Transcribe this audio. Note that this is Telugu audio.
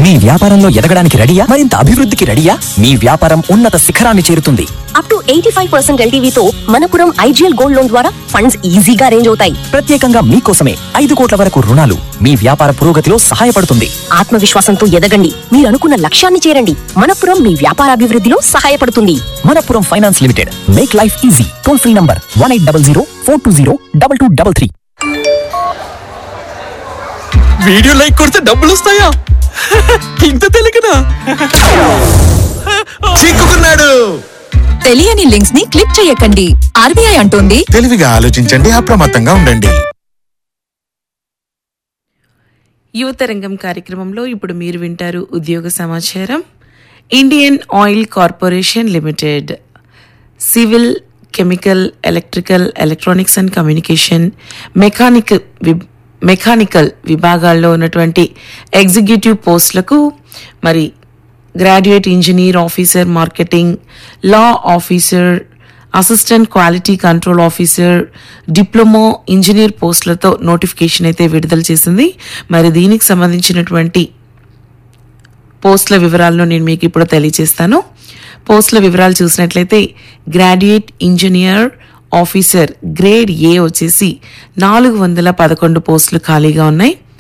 మీ వ్యాపారంలో ఎదగడానికి రెడీయా మరింత అభివృద్ధికి రెడీయా మీ వ్యాపారం ఉన్నత శిఖరాన్ని చేరుతుంది up to eighty five percent ఎల్టీవీతో మనపురం ఐజీఎల్ గోల్డ్ లోన్ ద్వారా ఫండ్స్ ఈజీగా అరేంజ్ అవుతాయి ప్రత్యేకంగా మీకోసమే ఐదు కోట్ల వరకు రుణాలు మీ వ్యాపార పురోగతిలో సహాయపడుతుంది ఆత్మవిశ్వాసంతో ఎదగండి మీరు అనుకున్న లక్ష్యాన్ని చేరండి మనపురం మీ వ్యాపారాభివృద్ధిలో సహాయపడుతుంది Manappuram finance limited make life easy toll free number one eight double zero four two zero double two double three video like కొడితే డబ్బులు వస్తాయా ఇంత తెలియకనా చిక్కుకున్నాడు తెలియని లింక్స్ ని క్లిక్ చేయకండి ఆర్బీఐ అంటోంది తెలివిగా ఆలోచించండి అప్రమత్తంగా ఉండండి యువతరంగం కార్యక్రమంలో ఇప్పుడు మీరు వింటారు ఉద్యోగ సమాచారం Indian oil corporation limited civil chemical electrical electronics and communication mechanical వి- మెకానికల్ విభాగాల్లో ఉన్నటువంటి ఎగ్జిక్యూటివ్ పోస్టులకు మరి graduate engineer officer marketing law officer assistant quality control officer diploma engineer పోస్టులతో నోటిఫికేషన్ అయితే విడుదల చేసింది మరి దీనికి సంబంధించినటువంటి పోస్టుల వివరాలను నేను మీకు ఇప్పుడు తెలియజేస్తాను పోస్టుల వివరాలు చూసినట్లయితే graduate engineer officer grade A వచ్చేసి నాలుగు వందల పదకొండు పోస్టులు ఖాళీగా ఉన్నాయి